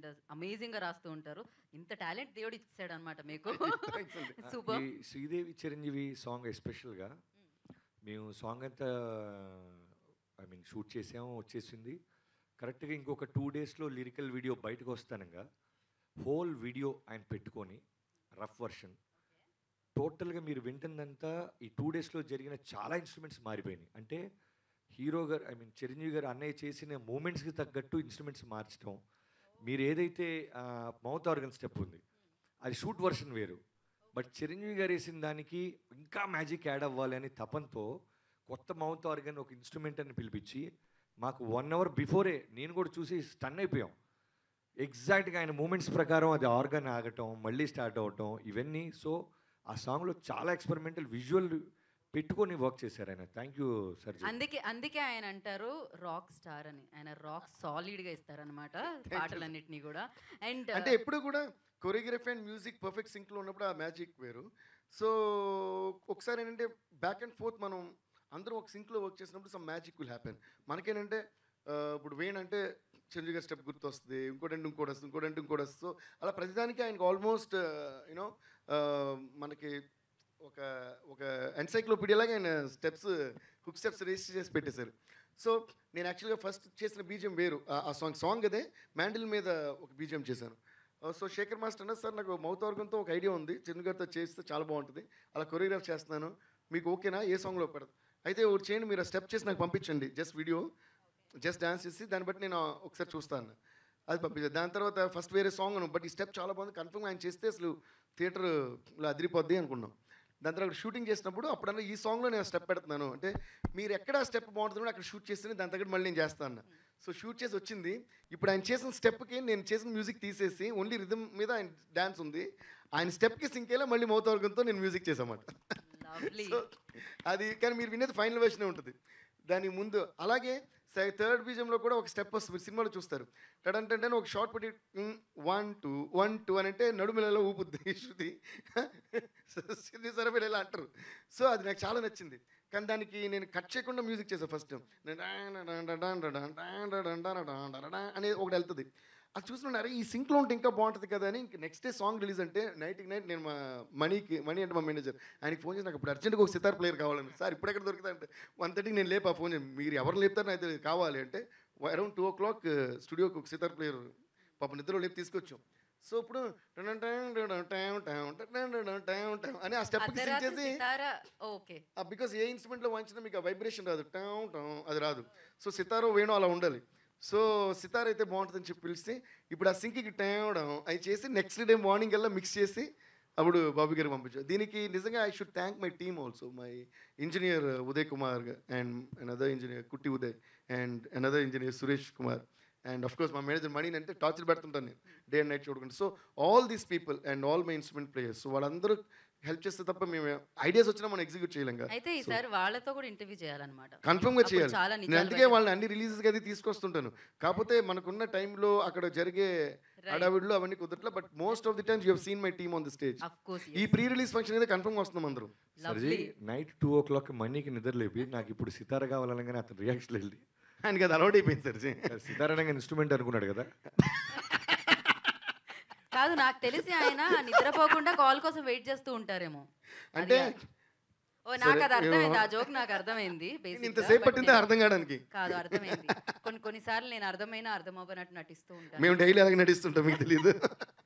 Amazing గా రాస్తూ ఉంటారు ఇంత టాలెంట్ దేవుడు ఇచ్చాడు అనమాట మీకు Thanks అండి. సూపర్ ఈ శ్రీదేవి చిరంజీవి సాంగ్ ఎస్పెషల్గా మేము సాంగ్ అంతా ఐ మీన్ షూట్ చేసాము వచ్చేసింది కరెక్ట్గా ఇంకొక టూ డేస్లో లిరికల్ వీడియో బయటకు వస్తానంగా హోల్ వీడియో ఆయన పెట్టుకొని రఫ్ వర్షన్ టోటల్గా మీరు వింటుందంతా ఈ టూ డేస్లో జరిగిన చాలా ఇన్స్ట్రుమెంట్స్ మారిపోయినాయి అంటే హీరో గారు ఐ మీన్ చిరంజీవి గారు అన్నయ్య చేసిన మూమెంట్స్కి తగ్గట్టు ఇన్స్ట్రుమెంట్స్ మార్చడం మీరు ఏదైతే మౌత్ ఆర్గన్ స్టెప్ ఉంది అది షూట్ వర్షన్ వేరు బట్ చిరంజీవి గారు వేసిన దానికి ఇంకా మ్యాజిక్ యాడ్ అవ్వాలి అని తపంతో కొత్త మౌత్ ఆర్గన్ ఒక ఇన్స్ట్రుమెంట్ అని పిలిపించి మాకు వన్ అవర్ బిఫోరే నేను కూడా చూసి స్టన్ అయిపోయాం ఎగ్జాక్ట్గా ఆయన మూమెంట్స్ ప్రకారం అది ఆర్గన్ ఆగటం మళ్ళీ స్టార్ట్ అవటం ఇవన్నీ సో ఆ సాంగ్లో చాలా ఎక్స్పెరిమెంటల్ విజువల్ పెట్టుకొని వర్క్ చేశారు ఆయన థ్యాంక్ యూ సర్ అందుకే అందుకే ఆయన అంటారు రాక్ స్టార్ అని ఆయన రాక్ సాలిడ్ గా ఇస్తారనమాట పాటలన్నిటినీ కూడా అండ్ అంటే ఎప్పుడు కూడా కొరియోగ్రఫీ అండ్ మ్యూజిక్ పర్ఫెక్ట్ సింక్లో ఉన్నప్పుడు ఆ మ్యాజిక్ వేరు సో ఒకసారి ఏంటంటే బ్యాక్ అండ్ ఫోర్త్ మనం అందరం ఒక సింక్లో వర్క్ చేసినప్పుడు సమ్ మ్యాజిక్ విల్ హ్యాపెన్ మనకేంటంటే ఆ, ఇప్పుడు వేణ్ అంటే చంద్రు గారి స్టెప్ గుర్తొస్తుంది ఇంకోటంటే ఇంకోటి వస్తుంది ఇంకోటంటే ఇంకోటి వస్తుంది సో అలా ప్రతిదానికి ఆయనకు ఆల్మోస్ట్ యూనో మనకి ఒక ఒక ఎన్సైక్లోపీడియాలాగా ఆయన స్టెప్స్ హుక్ స్టెప్స్ రిజిస్టర్ చేసి పెట్టేశారు సో నేను యాక్చువల్గా ఫస్ట్ చేసిన బీజం వేరు ఆ- ఆ సాంగ్ సాంగ్ అదే మ్యాండిల్ మీద ఒక బీజం చేశాను సో శేఖర్ మాస్టర్ అన్న సార్ నాకు మౌత్ ఆర్గన్తో ఒక ఐడియా ఉంది చిన్న గారితో చేస్తే చాలా బాగుంటుంది అలా కొరియోగ్రాఫ్ చేస్తున్నాను మీకు ఓకేనా ఏ సాంగ్లో పెడతా అయితే ఒకటి చేయండి మీరు ఆ స్టెప్ చేసి నాకు పంపించండి జస్ట్ వీడియో జస్ట్ డాన్స్ చేసి దాన్ని బట్టి నేను ఒకసారి చూస్తాను అది పంపించాను దాని తర్వాత ఫస్ట్ వేరే సాంగ్ బట్ ఈ స్టెప్ చాలా బాగుంది కన్ఫర్మ్ ఆయన చేస్తే అసలు థియేటర్లో అదిరిపోద్ది అనుకున్నాం దాని తర్వాత షూటింగ్ చేసినప్పుడు అప్పుడన్నా ఈ సాంగ్లో నేను స్టెప్ పెడుతున్నాను అంటే మీరు ఎక్కడ స్టెప్ బాగుంటుందో అక్కడ షూట్ చేస్తే దాని తగ్గట్టు మళ్ళీ నేను చేస్తాను సో షూట్ చేసి వచ్చింది ఇప్పుడు ఆయన చేసిన స్టెప్కి నేను చేసిన మ్యూజిక్ తీసేసి ఓన్లీ రిథమ్ మీద ఆయన డ్యాన్స్ ఉంది ఆయన స్టెప్కి సింకేలా మళ్ళీ మౌత్ ఆర్గన్తో నేను మ్యూజిక్ చేసామాట లవ్లీ సో అది కానీ మీరు వినేది ఫైనల్ వెర్షన్ ఉంటుంది దానికి ముందు అలాగే థర్డ్ బీజంలో కూడా ఒక స్టెప్ వస్తుంది మీరు సినిమాలో చూస్తారు టడంటే ఒక షార్ట్ పెట్టి వన్ టూ వన్ టూ అని అంటే నడుములలో ఊపుద్ది శృతి శృతి సరఫరా ఇలా అంటారు సో అది నాకు చాలా నచ్చింది కానీ దానికి నేను కట్ చేయకుండా మ్యూజిక్ చేశాను ఫస్ట్ అనేది ఒకటి వెళ్తుంది అది చూస్తున్నాడు ఈ సింక్లో ఉంటే ఇంకా బాగుంటుంది కదా అని ఇంక నెక్స్ట్ డే సాంగ్ రిలీజ్ అంటే నైట్కి నైట్ నేను మా మనీకి మనీ అంటే మా మేనేజర్ ఆయనకి ఫోన్ చేసి నాకు ఇప్పుడు అర్జెంట్గా ఒక సితార్ ప్లేయర్ కావాలని సార్ ఇప్పుడు ఎక్కడ దొరుకుతా అంటే వన్ థర్టీకి నేను లేపా ఫోన్ చేసి మీరు ఎవరు లేపుతారో అయితే కావాలి అంటే అరౌండ్ టూ ఓ క్లాక్ స్టూడియోకి ఒక సితార్ ప్లేయర్ పాప నిద్రలో లేపు తీసుకొచ్చాం సో ఇప్పుడు టన్ టన్ టన్ టన్ టన్ టన్ టన్ టన్ టన్ అని ఆ స్టెప్కి సింగ్ అర్ధరాత్రి చేసి సితారా ఓకే బికాస్ ఏ ఇన్స్ట్రుమెంట్లో వాయించినా మీకు ఆ వైబ్రేషన్ రాదు టౌ టౌ అది రాదు సో సితారో వేణు అలా ఉండాలి సో సితార్ అయితే బాగుంటుందని చెప్పి పిలిస్తే ఇప్పుడు ఆ సింక్కి టేవడం అవి చేసి నెక్స్ట్ డే మార్నింగ్ కల్లా మిక్స్ చేసి అప్పుడు బాబు గారికి పంపించారు దీనికి నిజంగా I should thank my team also my engineer Uday Kumar and another engineer Kutti Uday and another engineer Suresh Kumar and of course మా మేనేజర్ మనీ అంటే టార్చర్ పెడుతుంటాను నేను డే అండ్ నైట్ చూడకుండా so all these people and all my instrument players so వాళ్ళందరూ help చేస్తే తప్ప మేము ideas వచ్చినా మనం ఎగ్జిక్యూట్ చేయలేం కదా అయితే ఈసారి వాళ్ళతో కూడా ఇంటర్వ్యూ చేయాలన్నమాట కన్ఫర్మ్ గా అప్పుడు చేయాలి చాలా నేను నిజాలు అందుకే వాళ్ళని అన్ని రిలీజెస్ అది తీసుకొస్తుంటాను కాకపోతే మనకున్న టైంలో అక్కడ జరిగే హడావిడిలో అవన్నీ కుదరట్లే but most of the times you have seen my team on the stage of course ఈ ప్రీ రిలీజ్ ఫంక్షన్ అయితే కన్ఫర్మ్ వస్తున్నాం అందరం సర్జీ నైట్ టూ ఓ క్లాక్ మనీకి నిద్ర లేపి నాకు ఇప్పుడు సితార కావాలనగానే అతను రియాక్షన్ వెళ్ళి ఆయనకి అది అలవాటు అయిపోయింది సార్ సితార అనగా ఇన్స్ట్రుమెంట్ అనుకున్నాడు కదా కాదు నాకు తెలిసి ఆయన నిద్రపోకుండా కాల్ కోసం వెయిట్ చేస్తూ ఉంటారేమో అంటే అది- ఓ నాకు అది అర్థమైంది ఆ జోక్ నాకు అర్థమైంది నేను basic గా, ఇంతసేపు but పట్టిందే నేను- అర్థం కావడానికి కాదు అర్థమైంది కొన్ని కొన్నిసార్లు నేను అర్థమైనా అర్థం అవ్వనట్టు నటిస్తూ ఉంటాను మేము డైలీ అలాగే నటిస్తుంటాం మీకు తెలియదు